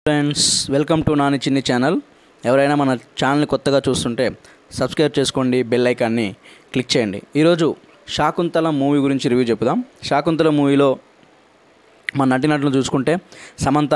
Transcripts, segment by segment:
friends welcome to Nani చిన్ని channel ఎవరైనా మన ఛానల్ని కొత్తగా చూస్తుంటే సబ్స్క్రైబ్ చేసుకోండి బెల్ ఐకాన్ని క్లిక్ చేయండి ఈరోజు శాకుంతల మూవీ గురించి రివ్యూ చెప్పుదాం శాకుంతల మూవీలో మన నటినటులు చూసుకుంటే సమంత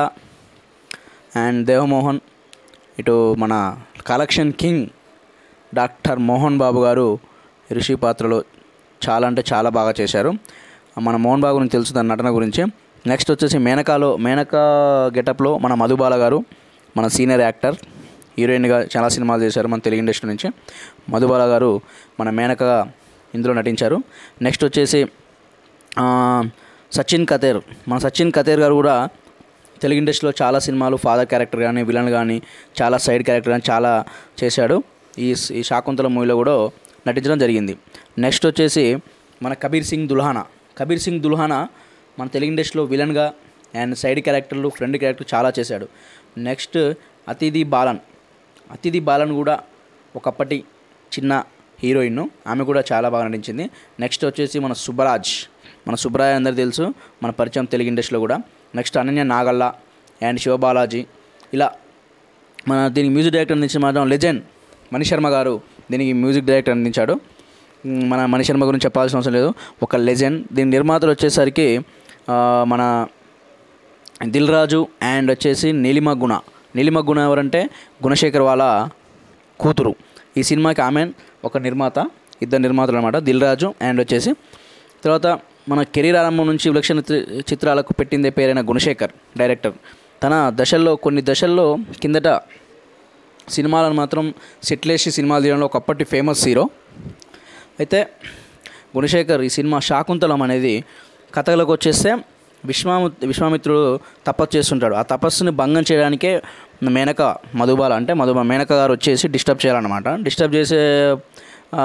అండ్ దేవమోహన్ ఇటు మన collection king doctor Mohan Babu garu Rishi పాత్రలో చాలా అంటే చాలా బాగా చేశారు మన మోహన్ బాబు గురించి తెలుసు తన నటన గురించి నెక్స్ట్ వచ్చేసి మేనకాలో మేనకా గెటప్లో మన మధుబాల గారు మన సీనియర్ యాక్టర్ హీరోయిన్గా చాలా సినిమాలు చేశారు మన తెలుగు ఇండస్ట్రీ నుంచి మధుబాల గారు మన మేనకగా ఇందులో నటించారు నెక్స్ట్ వచ్చేసి ఆ, సచిన్ కతేర్ మన సచిన్ కతేర్ గారు కూడా తెలుగు ఇండస్ట్రీలో చాలా సినిమాలు ఫాదర్ క్యారెక్టర్ కానీ విలన్ కానీ చాలా సైడ్ క్యారెక్టర్ కానీ చాలా చేశాడు ఈ ఈ శాకుంతల మూవీలో కూడా నటించడం జరిగింది నెక్స్ట్ వచ్చేసి మన కబీర్ సింగ్ దుల్హానా కబీర్ సింగ్ దుల్హానా మన తెలుగు ఇండస్ట్రీలో విలన్గా అండ్ సైడ్ క్యారెక్టర్లు ఫ్రెండ్ క్యారెక్టర్ చాలా చేశాడు నెక్స్ట్ అతిథి బాలన్ అతిథి బాలన్ కూడా ఒకప్పటి చిన్న హీరోయిన్ ఆమె కూడా చాలా బాగా నటించింది నెక్స్ట్ వచ్చేసి మన సుబ్బరాజ్ మన సుబ్బరాజ్ అందరు తెలుసు మన పరిచయం తెలుగు ఇండస్ట్రీలో కూడా నెక్స్ట్ అనన్య నాగల్ల అండ్ శివబాలాజీ ఇలా మన దీనికి మ్యూజిక్ డైరెక్టర్ అందించిన మాత్రం లెజెండ్ మణి శర్మ గారు దీనికి మ్యూజిక్ డైరెక్టర్ అందించాడు మ్, మన మణి శర్మ గురించి చెప్పాల్సిన అవసరం లేదు ఒక లెజెండ్ దీని నిర్మాతలు వచ్చేసరికి ఆ, మన దిల్ రాజు అండ్ వచ్చేసి నీలిమ గుణ నీలిమ గుణ ఎవరంటే గుణశేఖర్ వాళ్ళ కూతురు ఈ సినిమాకి ఆమె ఒక నిర్మాత ఇద్దరు నిర్మాతలు అనమాట దిల్ రాజు అండ్ వచ్చేసి తర్వాత మన కెరీర్ ఆరంభం నుంచి విలక్షణ చి- చిత్రాలకు పెట్టిందే పేరైన గుణశేఖర్ డైరెక్టర్ తన దశల్లో కొన్ని దశల్లో కిందట సినిమాలను మాత్రం సెట్లేసి సినిమాలు తీయడంలో ఒకప్పటి ఫేమస్ హీరో అయితే గుణశేఖర్ ఈ సినిమా శాకుంతలం అనేది కథలకు వచ్చేస్తే విశ్వామి విశ్వామిత్రుడు తపస్సు చేస్తుంటాడు ఆ తపస్సుని భంగం చేయడానికే మేనక మధుబాల అంటే మధుబా మేనక గారు వచ్చేసి డిస్టర్బ్ చేయాలన్నమాట డిస్టర్బ్ చేసే ఆ,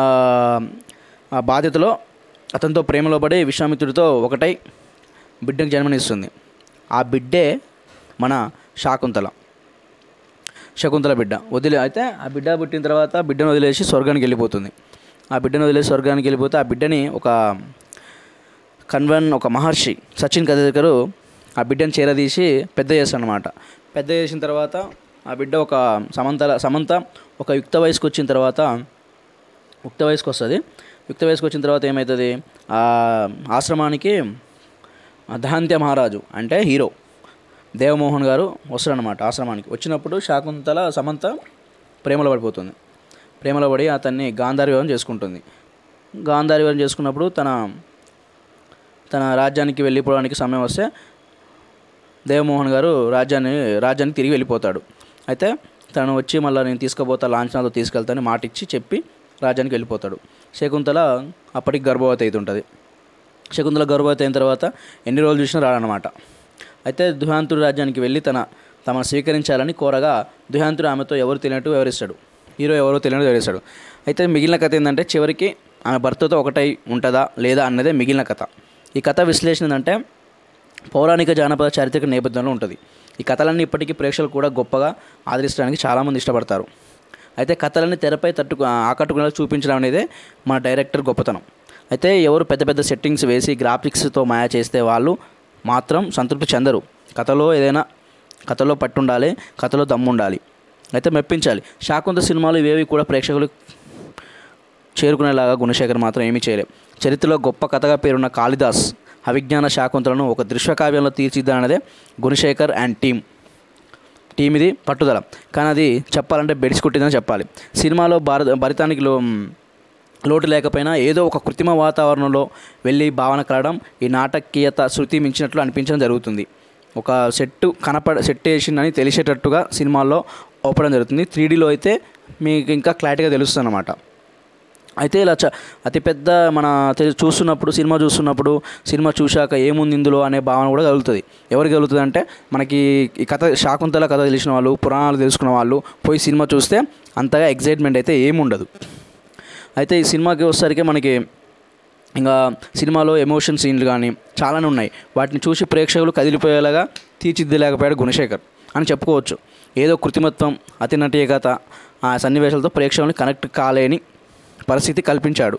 ఆ బాధ్యతలో అతనితో ప్రేమలో పడి విశ్వామిత్రుడితో ఒకటై బిడ్డకు జన్మనిస్తుంది ఆ బిడ్డే మన శాకుంతల శకుంతల బిడ్డ వదిలే అయితే ఆ బిడ్డ పుట్టిన తర్వాత బిడ్డను వదిలేసి స్వర్గానికి వెళ్ళిపోతుంది ఆ బిడ్డను వదిలేసి స్వర్గానికి వెళ్ళిపోతే ఆ బిడ్డని ఒక కన్వెన్ ఒక మహర్షి సచిన్ కదేకరు ఆ బిడ్డను చేరదీసి పెద్ద చేస్తాడు అనమాట పెద్ద చేసిన తర్వాత ఆ బిడ్డ ఒక సమంత సమంత ఒక యుక్త వయసుకు వచ్చిన తర్వాత యుక్త వయసుకు వస్తుంది యుక్త వయసుకు వచ్చిన తర్వాత ఏమవుతుంది ఆ ఆశ్రమానికి దహంత్య మహారాజు అంటే హీరో దేవమోహన్ గారు వస్తాడనమాట ఆశ్రమానికి వచ్చినప్పుడు శాకుంతల సమంత ప్రేమలో పడిపోతుంది ప్రేమలో పడి అతన్ని గాంధారి వివాహం చేసుకుంటుంది గాంధారి వివాహం చేసుకున్నప్పుడు తన తన రాజ్యానికి వెళ్ళిపోవడానికి సమయం వస్తే దేవమోహన్ గారు రాజ్యాన్ని రాజ్యానికి తిరిగి వెళ్ళిపోతాడు అయితే తను వచ్చి మళ్ళీ నేను తీసుకుపోతా లాంఛనాలతో తీసుకెళ్తానని మాట ఇచ్చి చెప్పి రాజ్యానికి వెళ్ళిపోతాడు శకుంతల అప్పటికి గర్భవతి అవుతుంటుంది శకుంతల గర్భవతి అయిన తర్వాత ఎన్ని రోజులు చూసినా రాడనమాట అయితే దుహాంతుడు రాజ్యానికి వెళ్ళి తన తమను స్వీకరించాలని కోరగా దుహాంతుడు ఆమెతో ఎవరు తెలియనట్టు వివరిస్తాడు హీరో ఎవరో తెలియనట్టు వివరిస్తాడు అయితే మిగిలిన కథ ఏంటంటే చివరికి ఆమె భర్తతో ఒకటై ఉంటుందా లేదా అన్నదే మిగిలిన కథ ఈ కథ విశ్లేషణ ఏంటంటే పౌరాణిక జానపద చారిత్రక నేపథ్యంలో ఉంటుంది ఈ కథలన్నీ ఇప్పటికీ ప్రేక్షకులు కూడా గొప్పగా ఆదరించడానికి చాలామంది ఇష్టపడతారు అయితే కథలన్నీ తెరపై తట్టు ఆకట్టుకునేలా చూపించడం అనేది మన డైరెక్టర్ గొప్పతనం అయితే ఎవరు పెద్ద పెద్ద సెట్టింగ్స్ వేసి గ్రాఫిక్స్తో మాయా చేస్తే వాళ్ళు మాత్రం సంతృప్తి చెందరు కథలో ఏదైనా కథలో పట్టుండాలి కథలో దమ్ము ఉండాలి అయితే మెప్పించాలి శాకుంత సినిమాలు ఇవేవి కూడా ప్రేక్షకులు చేరుకునేలాగా గుణశేఖర్ మాత్రం ఏమీ చేయలేం చరిత్రలో గొప్ప కథగా పేరున్న కాళిదాస్ అవిజ్ఞాన శాకుంతలను ఒక దృశ్యకావ్యంలో తీర్చిద్దనదే గుణశేఖర్ అండ్ టీం టీం ఇది పట్టుదల కానీ అది చెప్పాలంటే బెడిసి కొట్టిందని చెప్పాలి సినిమాలో భారత భరితానికి లో లోటు లేకపోయినా ఏదో ఒక కృత్రిమ వాతావరణంలో వెళ్ళి భావన కలగడం ఈ నాటకీయత శృతి మించినట్లు అనిపించడం జరుగుతుంది ఒక సెట్ కనపడ సెట్ వేసిందని తెలిసేటట్టుగా సినిమాల్లో ఓపడం జరుగుతుంది త్రీడీలో అయితే మీకు ఇంకా క్లారిటీగా తెలుస్తుంది అన్నమాట అయితే ఇలా చ అతిపెద్ద మన తె- చూస్తున్నప్పుడు సినిమా చూస్తున్నప్పుడు సినిమా చూశాక ఏముంది ఇందులో అనే భావన కూడా కలుగుతుంది ఎవరికి కలుగుతుంది అంటే మనకి ఈ కథ శాకుంతల కథ తెలిసిన వాళ్ళు పురాణాలు తెలుసుకున్న వాళ్ళు పోయి సినిమా చూస్తే అంతగా ఎగ్జైట్మెంట్ అయితే ఏముండదు అయితే ఈ సినిమాకి వచ్చేసరికి మనకి ఇంకా సినిమాలో ఎమోషన్ సీన్లు కానీ చాలానే ఉన్నాయి వాటిని చూసి ప్రేక్షకులు కదిలిపోయేలాగా తీర్చిదిద్దలేకపోయాడు గుణశేఖర్ అని చెప్పుకోవచ్చు ఏదో కృత్రిమత్వం అతి నటీయకత ఆ సన్నివేశాలతో ప్రేక్షకుల్ని కనెక్ట్ కాలేని పరిస్థితి కల్పించాడు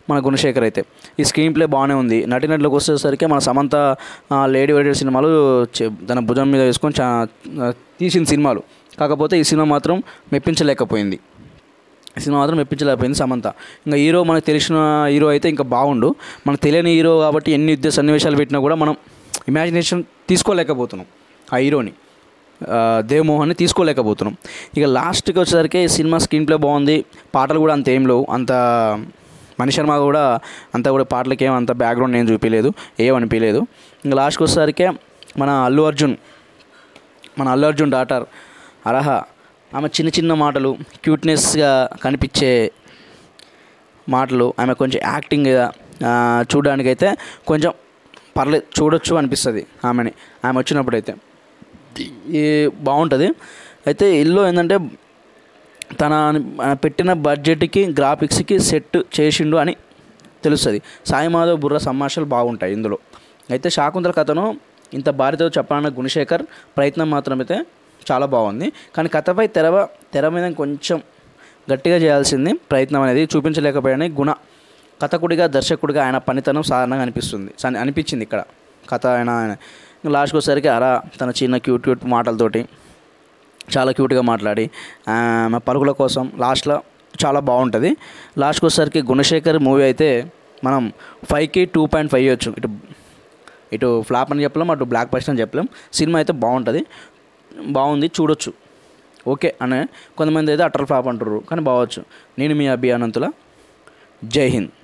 మన గుణశేఖర్ అయితే ఈ స్క్రీన్ ప్లే బాగానే ఉంది నటినట్లోకి వచ్చేసరికి మన సమంత ఆ, లేడీ వైడెడ్ సినిమాలు చే- తన భుజం మీద వేసుకొని చా ఆ, తీసిన సినిమాలు కాకపోతే ఈ సినిమా మాత్రం మెప్పించలేకపోయింది ఈ సినిమా మాత్రం మెప్పించలేకపోయింది సమంత ఇంకా హీరో మనకు తెలిసిన హీరో అయితే ఇంకా బాగుండు మనకు తెలియని హీరో కాబట్టి ఎన్ని యుద్ధ సన్నివేశాలు పెట్టినా కూడా మనం ఇమాజినేషన్ తీసుకోలేకపోతున్నాం ఆ హీరోని ఆ, దేవమోహన్ని తీసుకోలేకపోతున్నాం ఇక లాస్ట్కి వచ్చేసరికి ఈ సినిమా స్క్రీన్ ప్లే బాగుంది పాటలు కూడా అంత ఏం లేవు అంత మణి శర్మ కూడా అంత కూడా పాటలకి ఏం అంత బ్యాక్గ్రౌండ్ ఏం చూపించలేదు ఏమనిపించలేదు ఇంకా లాస్ట్కి వచ్చేసరికి మన అల్లు అర్జున్ మన అల్లు అర్జున్ డాటర్ అరహ ఆమె చిన్న చిన్న మాటలు క్యూట్నెస్గా కనిపించే మాటలు ఆమె కొంచెం యాక్టింగ్ చూడడానికైతే కొంచెం పర్లేదు చూడొచ్చు అనిపిస్తుంది ఆమెని ఆమె వచ్చినప్పుడైతే ఈ బాగుంటుంది అయితే ఇల్లు ఏంటంటే తన ఆ, పెట్టిన బడ్జెట్కి గ్రాఫిక్స్కి సెట్ చేసిండు అని తెలుస్తుంది సాయి మాధవ్ బుర్ర సమాషాలు బాగుంటాయి ఇందులో అయితే శాకుంతల కథను ఇంత భారీతో చెప్పాలన్న గుణశేఖర్ ప్రయత్నం మాత్రమైతే చాలా బాగుంది కానీ కథపై తెర తెర మీద కొంచెం గట్టిగా చేయాల్సింది ప్రయత్నం అనేది చూపించలేకపోయాని గుణ కథకుడిగా దర్శకుడిగా ఆయన పనితనం సాధారణంగా అనిపిస్తుంది సన్- అనిపించింది ఇక్కడ కథ ఆయన లాస్ట్కి వచ్చేసరికి అరా తన చిన్న క్యూట్ క్యూట్ మాటలతోటి చాలా క్యూట్గా మాట్లాడి ఆమె పరుగుల కోసం లాస్ట్లో చాలా బాగుంటుంది లాస్ట్కి వచ్చేసరికి గుణశేఖర్ మూవీ అయితే మనం ఫైవ్కి టూ పాయింట్ ఫైవ్ ఇవ్వచ్చు ఇటు ఇటు ఫ్లాప్ అని చెప్పలేం అటు బ్లాక్ బస్టర్ అని చెప్పలేం సినిమా అయితే బాగుంటుంది బాగుంది చూడొచ్చు ఓకే అనే కొంతమంది అయితే అటర్ ఫ్లాప్ అంటారు కానీ బాగొచ్చు నేను మీ అభియానంతుల జై హింద్